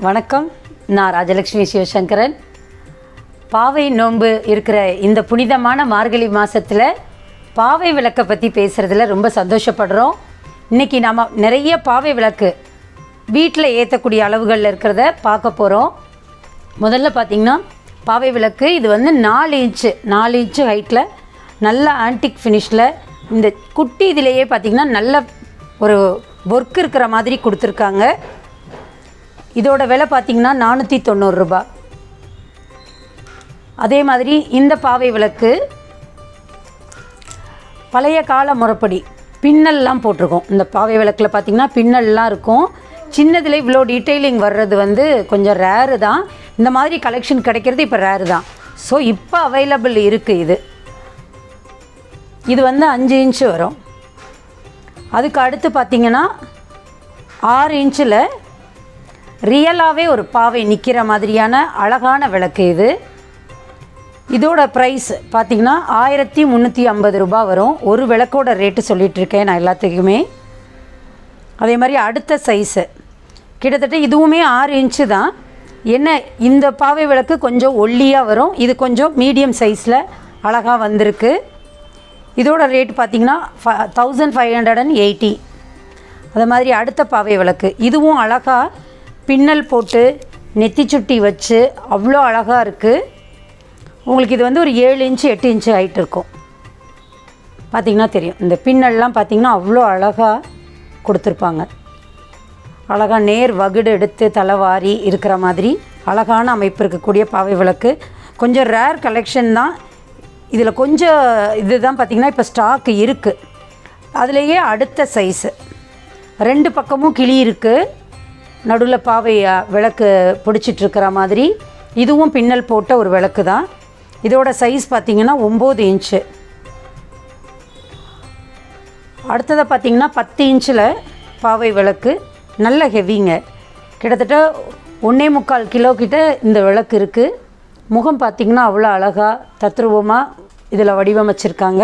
வணக்கம் நான் ராஜலக்ஷ்மி சிவசங்கரன் பாவை நோன்பு இருக்கிற இந்த புனிதமான மார்கழி மாதத்தில் பாவை விளக்கை பற்றி பேசுகிறதுல ரொம்ப சந்தோஷப்படுறோம் இன்றைக்கி நாம் நிறைய பாவை விளக்கு வீட்டில் ஏற்றக்கூடிய அளவுகளில் இருக்கிறத பார்க்க போகிறோம் முதல்ல பார்த்திங்கன்னா பாவை விளக்கு இது வந்து நாலு இன்ச்சு நாலு இன்ச்சு ஹைட்டில் நல்ல ஆன்டிக் ஃபினிஷில் இந்த குட்டி இதிலேயே பார்த்திங்கன்னா நல்ல ஒரு ஒர்க் இருக்கிற மாதிரி கொடுத்துருக்காங்க இதோட விலை பார்த்திங்கன்னா நானூற்றி தொண்ணூறுரூபா அதே மாதிரி இந்த பாவை விளக்கு பழைய கால முறைப்படி பின்னல்லாம் போட்டிருக்கோம் இந்த பாவை விளக்கில் பார்த்திங்கன்னா பின்னல்லாம் இருக்கும் சின்னதில் இவ்வளோ டீட்டெயிலிங் வர்றது வந்து கொஞ்சம் ரேரு தான் இந்த மாதிரி கலெக்ஷன் கிடைக்கிறது இப்போ ரேரு தான் ஸோ இப்போ அவைலபிள் இருக்குது இது இது வந்து அஞ்சு இன்ச்சு வரும் அதுக்கு அடுத்து பார்த்திங்கன்னா ஆறு இன்ச்சில் ரியலாகவே ஒரு பாவை நிற்கிற மாதிரியான அழகான விளக்கு இது இதோட ப்ரைஸ் பார்த்திங்கன்னா ஆயிரத்தி முந்நூற்றி ஐம்பது ரூபா வரும் ஒரு விளக்கோட ரேட்டு சொல்லிட்டு இருக்கேன் நான் எல்லாத்துக்குமே அதே மாதிரி அடுத்த சைஸு கிட்டத்தட்ட இதுவுமே ஆறு இன்ச்சு தான் என்ன இந்த பாவை விளக்கு கொஞ்சம் ஒல்லியாக வரும் இது கொஞ்சம் மீடியம் சைஸில் அழகாக வந்திருக்கு இதோட ரேட் பார்த்திங்கன்னா thousand five hundred and eighty அது மாதிரி அடுத்த பாவை விளக்கு இதுவும் அழகாக பின்னல் போட்டு நெத்தி சுட்டி வச்சு அவ்வளோ அழகாக இருக்குது உங்களுக்கு இது வந்து ஒரு ஏழு இன்ச்சு எட்டு இன்ச்சு ஹைட் இருக்கும் பார்த்திங்கன்னா தெரியும் இந்த பின்னல்லாம் பார்த்திங்கன்னா அவ்வளோ அழகாக கொடுத்துருப்பாங்க அழகாக நேர் வகுடு எடுத்து தலைவாரி இருக்கிற மாதிரி அழகான அமைப்பு இருக்கக்கூடிய பாவை விளக்கு கொஞ்சம் ரேர் கலெக்ஷன் தான் இதில் கொஞ்சம் இதுதான் பார்த்திங்கன்னா இப்போ ஸ்டாக் இருக்குது அதுலேயே அடுத்த சைஸு ரெண்டு பக்கமும் கிளி இருக்குது நடுவில் பாவை அ, விளக்கு பிடிச்சிட்ருக்கிற மாதிரி இதுவும் பின்னல் போட்ட ஒரு விளக்கு தான் இதோட சைஸ் பார்த்திங்கன்னா ஒம்பது இன்ச்சு அடுத்ததை பார்த்திங்கன்னா பத்து இன்ச்சில் பாவை விளக்கு நல்ல ஹெவிங்க கிட்டத்தட்ட ஒன்றே முக்கால் கிலோ கிட்ட இந்த விளக்கு இருக்குது முகம் பார்த்திங்கன்னா அவ்வளோ அழகாக தத்ரூபமாக இதில் வடிவமைச்சிருக்காங்க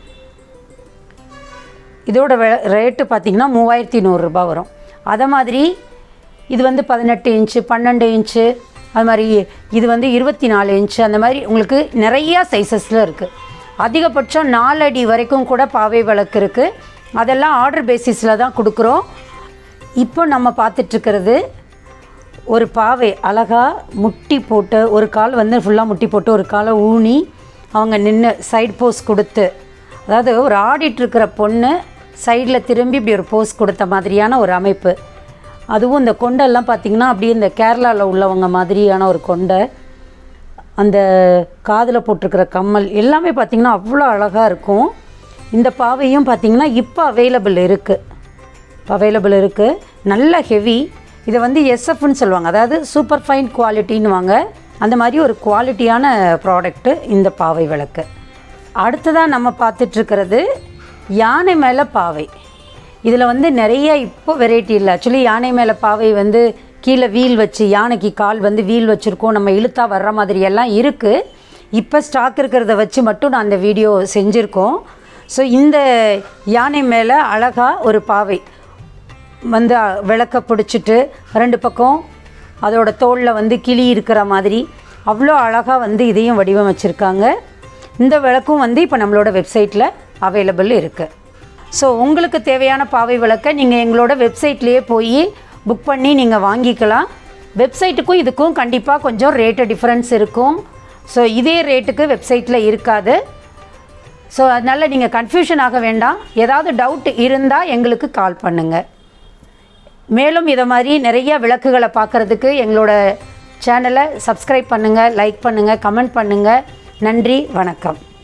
இதோட வெ ரேட்டு பார்த்திங்கன்னா மூவாயிரத்தி நூறுரூபா வரும் அதை மாதிரி இது வந்து பதினெட்டு இன்ச்சு பன்னெண்டு இன்ச்சு அது மாதிரி இது வந்து இருபத்தி நாலு இன்ச்சு அந்த மாதிரி உங்களுக்கு நிறையா சைஸஸில் இருக்குது அதிகபட்சம் நாலு அடி வரைக்கும் கூட பாவை விளக்கு இருக்குது அதெல்லாம் ஆர்டர் பேசிஸில் தான் கொடுக்குறோம் இப்போ நம்ம பார்த்துட்ருக்கிறது ஒரு பாவை அழகாக முட்டி போட்டு ஒரு கால் வந்து ஃபுல்லாக முட்டி போட்டு ஒரு காலை ஊனி அவங்க நின்று சைட் போஸ் கொடுத்து அதாவது ஒரு ஆடிட்டுருக்கிற பொண்ணு சைடில் திரும்பி இப்படி ஒரு போஸ் கொடுத்த மாதிரியான ஒரு அமைப்பு அதுவும் இந்த கொண்டெல்லாம் பார்த்திங்கன்னா அப்படியே இந்த கேரளாவில் உள்ளவங்க மாதிரியான ஒரு கொண்டை அந்த காதில் போட்டிருக்கிற கம்மல் எல்லாமே பார்த்திங்கன்னா அவ்வளோ அழகாக இருக்கும் இந்த பாவையும் பார்த்திங்கன்னா இப்போ அவைலபிள் இருக்குது அவைலபிள் இருக்குது நல்ல ஹெவி இதை வந்து எஸ்எஃப்னு சொல்லுவாங்க அதாவது சூப்பர் ஃபைன் குவாலிட்டின்னுவாங்க அந்த மாதிரி ஒரு குவாலிட்டியான ப்ராடக்ட்டு இந்த பாவை விளக்கு அடுத்ததாக நம்ம பார்த்துட்ருக்கிறது யானை மேலே பாவை இதில் வந்து நிறைய இப்போ வெரைட்டி இல்லை ஆக்சுவலி யானை மேலே பாவை வந்து கீழே வீல் வச்சு யானைக்கு கால் வந்து வீல் வச்சுருக்கோம் நம்ம இழுத்தா வர்ற மாதிரி எல்லாம் இருக்குது இப்போ ஸ்டாக் இருக்கிறத வச்சு மட்டும் நான் அந்த வீடியோ செஞ்சுருக்கோம் ஸோ இந்த யானை மேலே அழகாக ஒரு பாவை வந்து அ- விளக்க பிடிச்சிட்டு ரெண்டு பக்கம் அதோட தோளில் வந்து கிளி இருக்கிற மாதிரி அவ்வளோ அழகாக வந்து இதையும் வடிவமைச்சிருக்காங்க இந்த விளக்கும் வந்து இப்போ நம்மளோட வெப்சைட்டில் அவைலபிள் இருக்குது ஸோ உங்களுக்கு தேவையான பாவை விளக்கை நீங்கள் எங்களோட வெப்சைட்லேயே போய் புக் பண்ணி நீங்கள் வாங்கிக்கலாம் வெப்சைட்டுக்கும் இதுக்கும் கண்டிப்பாக கொஞ்சம் ரேட்டு டிஃப்ரென்ஸ் இருக்கும் ஸோ இதே ரேட்டுக்கு வெப்சைட்டில் இருக்காது ஸோ அதனால் நீங்கள் கன்ஃபியூஷன் ஆக வேண்டாம் ஏதாவது டவுட் இருந்தால் எங்களுக்கு கால் பண்ணுங்கள் மேலும் இதை மாதிரி நிறைய விளக்குகளை பார்க்குறதுக்கு எங்களோட சேனலை சப்ஸ்கிரைப் பண்ணுங்கள் லைக் பண்ணுங்கள் கமெண்ட் பண்ணுங்கள் நன்றி வணக்கம்